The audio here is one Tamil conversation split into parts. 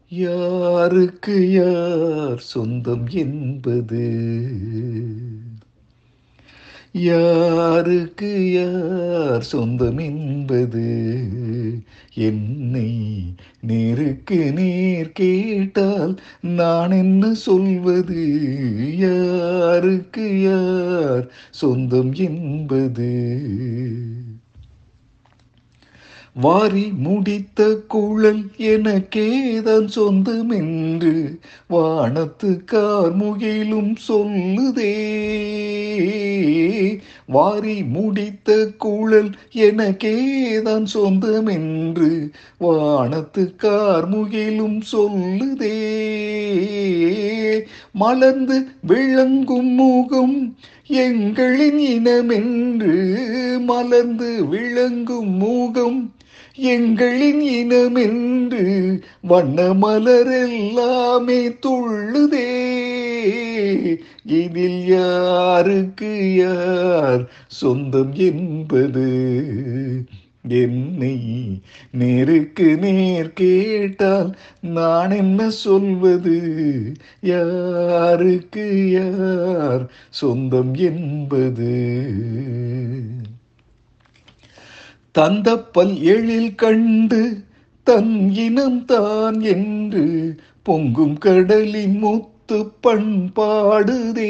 யாருக்கு யார் சொந்தம் என்பது யாருக்கு யார் சொந்தம் என்பது என்னை நேருக்கு நேர் கேட்டால் நான் என்ன சொல்வது யாருக்கு யார் சொந்தம் என்பது வாரி முடித்த குழல் எனக்கேதான் சொந்தம் என்று வானத்து கார்முகிலும் சொல்லுதே வாரி முடித்த குழல் எனக்கேதான் சொந்தம் என்று வானத்து கார்முகிலும் சொல்லுதே மலர்ந்து விளங்கும் முகம் எங்களின் இனமென்று மலர்ந்து விளங்கும் முகம் எங்களின் இனமென்று வண்ண மலரெல்லாமே துள்ளுதே இதில் யாருக்கு யார் சொந்தம் என்பது என்னை நேருக்கு நேர் கேட்டால் நான் என்ன சொல்வது யாருக்கு யார் சொந்தம் என்பது தந்த பல் எழில் கண்டு தன் இனம் தான் என்று பொங்கும் கடலின் முத்து பண்பாடுதே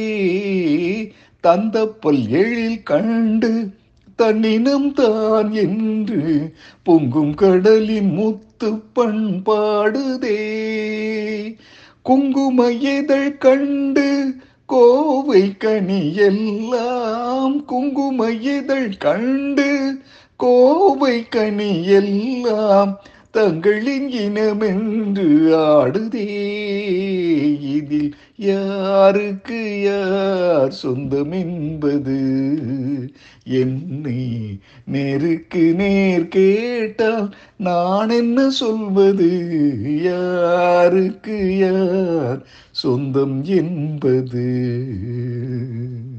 தந்த பல் எழில் கண்டு தன்னினம் தான் என்று பொங்கும் கடலின் முத்து பண்பாடுதே குங்கும இதழ் கண்டு கோவை கனி எல்லாம் குங்கும இதழ் கண்டு கோவை கனி எல்லாம் தங்களின் இனமென்று ஆடுதே இதில் யாருக்கு யார் சொந்தம் என்பது என்னை நேருக்கு நேர் கேட்டால் நான் என்ன சொல்வது யாருக்கு யார் சொந்தம் என்பது